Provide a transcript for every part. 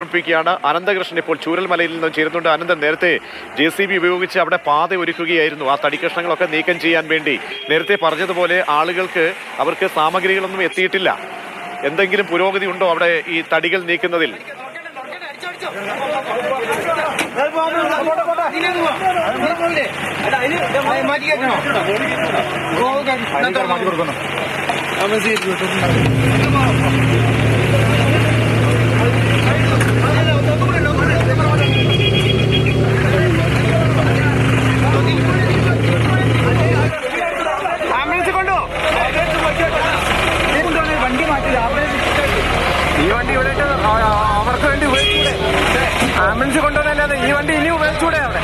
ഓർമ്മിപ്പിക്കുകയാണ് അനന്തകൃഷ്ണൻ ഇപ്പോൾ ചൂരൽമലയിൽ നിന്നും ചേരുന്നുണ്ട് അനന്തൻ നേരത്തെ ജെ സി ബി ഉപയോഗിച്ച് അവിടെ പാത ഒരുക്കുകയായിരുന്നു ആ തടി കഷ്ണങ്ങളൊക്കെ നീക്കം ചെയ്യാൻ വേണ്ടി നേരത്തെ പറഞ്ഞതുപോലെ ആളുകൾക്ക് അവർക്ക് സാമഗ്രികളൊന്നും എത്തിയിട്ടില്ല എന്തെങ്കിലും പുരോഗതി ഉണ്ടോ അവിടെ ഈ തടികൾ നീക്കുന്നതിൽ ആംബുലൻസ് കൊണ്ടോ വണ്ടി മാറ്റില്ല ഈ വണ്ടി ഇവിടെ ഇട്ട് ആ- ആ- അവർക്ക് വേണ്ടി ഉപയോഗിച്ചൂടെ ആംബുലൻസ് കൊണ്ടുവന്നല്ലാതെ ഈ വണ്ടി ഇനി ഉപയോഗിച്ചൂടെ അവിടെ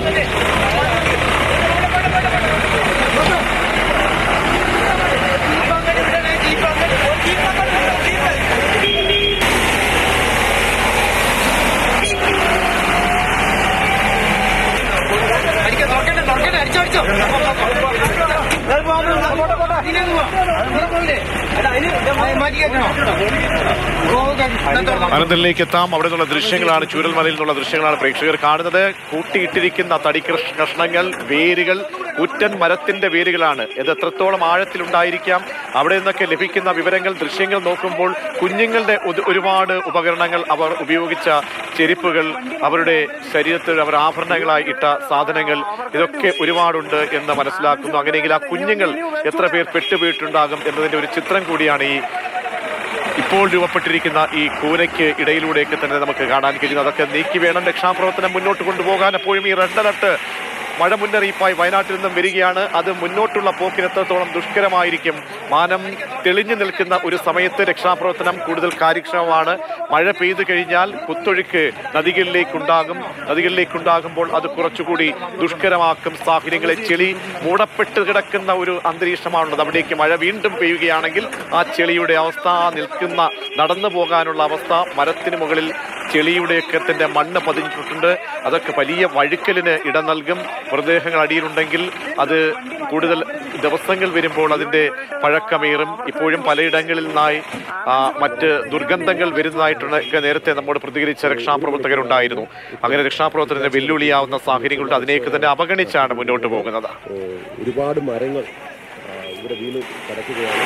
അനന്തനിലേക്ക് എത്താം അവിടെ നിന്നുള്ള ദൃശ്യങ്ങളാണ് ചൂരൽമലയിൽ നിന്നുള്ള ദൃശ്യങ്ങളാണ് പ്രേക്ഷകർ കാണുന്നത് കൂട്ടിയിട്ടിരിക്കുന്ന തടി കൃഷ്- കഷ്ണങ്ങൾ വേരുകൾ കുറ്റൻ മരത്തിന്റെ വേരുകളാണ് ഇത് എത്രത്തോളം ആഴത്തിലുണ്ടായിരിക്കാം അവിടെ നിന്നൊക്കെ ലഭിക്കുന്ന വിവരങ്ങൾ ദൃശ്യങ്ങൾ നോക്കുമ്പോൾ കുഞ്ഞുങ്ങളുടെ ഉത്- ഒരുപാട് ഉപകരണങ്ങൾ അവർ ഉപയോഗിച്ച ചെരുപ്പുകൾ അവരുടെ ശരീരത്തിൽ അവർ ആഭരണങ്ങളായി ഇട്ട സാധനങ്ങൾ ഇതൊക്കെ ഒരുപാടുണ്ട് എന്ന് മനസ്സിലാക്കുന്നു അങ്ങനെയെങ്കിൽ ആ കുഞ്ഞുങ്ങൾ എത്ര പേർ പെട്ടുപോയിട്ടുണ്ടാകും എന്നതിന്റെ ഒരു ചിത്രം കൂടിയാണ് ഈ ഇപ്പോൾ രൂപപ്പെട്ടിരിക്കുന്ന ഈ കൂനയ്ക്ക് ഇടയിലൂടെയൊക്കെ തന്നെ നമുക്ക് കാണാൻ കഴിയുന്നത് അതൊക്കെ നീക്കി വേണം രക്ഷാപ്രവർത്തനം മുന്നോട്ട് കൊണ്ടുപോകാൻ എപ്പോഴും ഈ റെഡ് അലർട്ട് മഴ മുന്നറിയിപ്പായി വയനാട്ടിൽ നിന്നും വരികയാണ് അത് മുന്നോട്ടുള്ള പോക്കിന് എത്രത്തോളം ദുഷ്കരമായിരിക്കും മാനം തെളിഞ്ഞു നിൽക്കുന്ന ഒരു സമയത്ത് രക്ഷാപ്രവർത്തനം കൂടുതൽ കാര്യക്ഷമമാണ് മഴ പെയ്തു കഴിഞ്ഞാൽ കുത്തൊഴുക്ക് നദികളിലേക്കുണ്ടാകും നദികളിലേക്കുണ്ടാകുമ്പോൾ അത് കുറച്ചുകൂടി ദുഷ്കരമാക്കും സാഹചര്യങ്ങളെ ചെളി മൂടപ്പെട്ട് കിടക്കുന്ന ഒരു അന്തരീക്ഷമാണുള്ളത് അവിടേക്ക് മഴ വീണ്ടും പെയ്യുകയാണെങ്കിൽ ആ ചെളിയുടെ അവസ്ഥ ആ നിൽക്കുന്ന നടന്നു പോകാനുള്ള അവസ്ഥ മരത്തിന് മുകളിൽ ചെളിയുടെയൊക്കെ തന്നെ മണ്ണ് പതിഞ്ഞിട്ടുണ്ട് അതൊക്കെ വലിയ വഴുക്കലിന് ഇടം നൽകും മൃതദേഹങ്ങൾ അടിയിലുണ്ടെങ്കിൽ അത് കൂടുതൽ ദിവസങ്ങൾ വരുമ്പോൾ അതിന്റെ പഴക്കമേറും ഇപ്പോഴും പലയിടങ്ങളിൽ നിന്നായി ആ, മറ്റ് ദുർഗന്ധങ്ങൾ വരുന്നതായിട്ടുണ്ട് ഒക്കെ നേരത്തെ നമ്മോട് പ്രതികരിച്ച രക്ഷാപ്രവർത്തകരുണ്ടായിരുന്നു അങ്ങനെ രക്ഷാപ്രവർത്തനത്തിന് വെല്ലുവിളിയാവുന്ന സാഹചര്യങ്ങളുണ്ട് അതിനെയൊക്കെ തന്നെ അവഗണിച്ചാണ് മുന്നോട്ട് പോകുന്നത് ഏഹ് ഒരുപാട് മരങ്ങൾ ആ, ഇവിടെ വീണ് കിടക്കുകയാണ്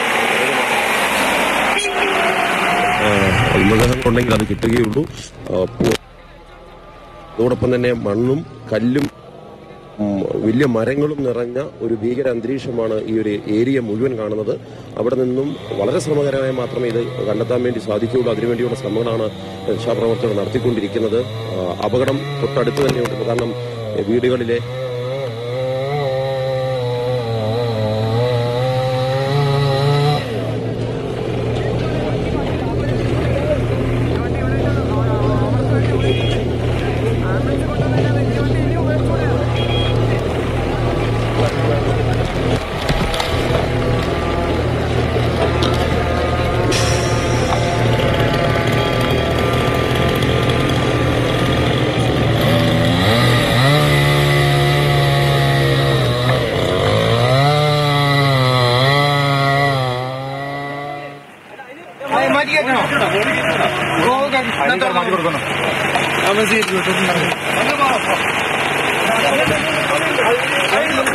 മൃഗങ്ങൾ ഉണ്ടെങ്കിൽ അത് കിട്ടുകയുള്ളൂ ആ, പു- അതോടൊപ്പം തന്നെ മണ്ണും കല്ലും ഉം, വലിയ മരങ്ങളും നിറഞ്ഞ ഒരു ഭീകര അന്തരീക്ഷമാണ് ഈ ഒരു ഏരിയ മുഴുവൻ കാണുന്നത് അവിടെ നിന്നും വളരെ ശ്രമകരമായി മാത്രമേ ഇത് കണ്ടെത്താൻ വേണ്ടി സാധിക്കുകയുള്ളൂ അതിനുവേണ്ടിയുള്ള ശ്രമങ്ങളാണ് രക്ഷാപ്രവർത്തകർ നടത്തിക്കൊണ്ടിരിക്കുന്നത് ആ, അപകടം തൊട്ടടുത്ത് തന്നെയുണ്ട് കാരണം എ, വീടുകളിലെ മാറ്റി കൊടുക്കണം